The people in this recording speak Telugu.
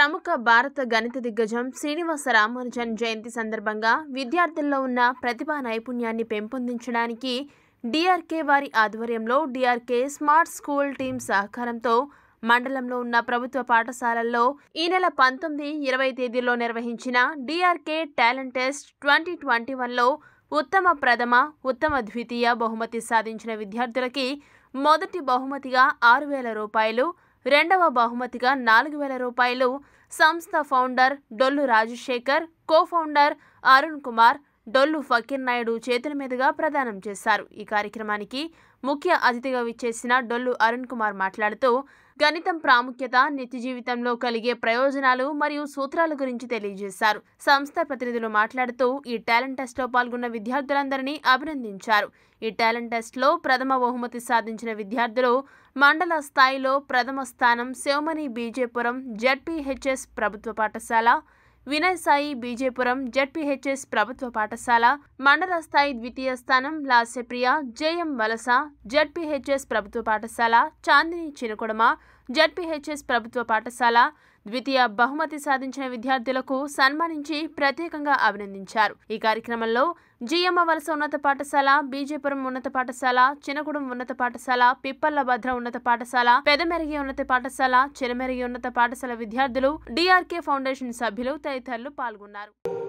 ప్రముఖ భారత గణిత దిగ్గజం శ్రీనివాస రామానుజన్ జయంతి సందర్భంగా విద్యార్థుల్లో ఉన్న ప్రతిభా నైపుణ్యాన్ని పెంపొందించడానికి డిఆర్కే వారి ఆధ్వర్యంలో డిఆర్కే స్మార్ట్ స్కూల్ టీం సహకారంతో మండలంలో ఉన్న ప్రభుత్వ పాఠశాలల్లో ఈ నెల పంతొమ్మిది ఇరవై తేదీల్లో నిర్వహించిన D R K talent test twenty twenty వన్లో ఉత్తమ ప్రథమ ఉత్తమ ద్వితీయ బహుమతి సాధించిన విద్యార్థులకి మొదటి బహుమతిగా ఆరు వేల రూపాయలు రెండవ బహుమతిగా నాలుగు వేల రూపాయలు సంస్థ founder Dollu Rajasekhar cofounder Arun Kumar Dollu Fakir Naidu చేతుల మీదుగా ప్రదానం చేశారు ఈ కార్యక్రమానికి ముఖ్య అతిథిగా విచ్చేసిన డొల్లు అరుణ్ కుమార్ మాట్లాడుతూ గణితం ప్రాముఖ్యత నిత్య జీవితంలో కలిగే ప్రయోజనాలు మరియు సూత్రాల గురించి తెలియజేశారు సంస్థ ప్రతినిధులు మాట్లాడుతూ ఈ టాలెంట్ టెస్ట్లో పాల్గొన్న విద్యార్థులందరినీ అభినందించారు ఈ టాలెంట్ టెస్ట్లో ప్రథమ బహుమతి సాధించిన విద్యార్థులు మండల స్థాయిలో ప్రథమ స్థానం శివమణి బీజేపురం జడ్పీహెచ్ఎస్ ప్రభుత్వ పాఠశాల వినయ్ సాయి బీజేపురం జడ్పీహెచ్ఎస్ ప్రభుత్వ పాఠశాల మండల స్థాయి ద్వితీయ స్థానం లాస్యప్రియ జేఎం వలస జడ్పీహెచ్ఎస్ ప్రభుత్వ పాఠశాల చాందిని చినుకొడమ జడ్పీహెచ్ఎస్ ప్రభుత్వ పాఠశాల ద్వితీయ బహుమతి సాధించిన విద్యార్థులకు సన్మానించి ప్రత్యేకంగా అభినందించారు ఈ కార్యక్రమంలో జిఎమ్మ వలస ఉన్నత పాఠశాల బీజేపురం ఉన్నత పాఠశాల చినగూడెం ఉన్నత పాఠశాల పిప్పల్ల భద్ర ఉన్నత పాఠశాల పెదమెరిగి ఉన్నత పాఠశాల చిరమెరిగి ఉన్నత పాఠశాల విద్యార్థులు డిఆర్కే ఫౌండేషన్ సభ్యులు తదితరులు పాల్గొన్నారు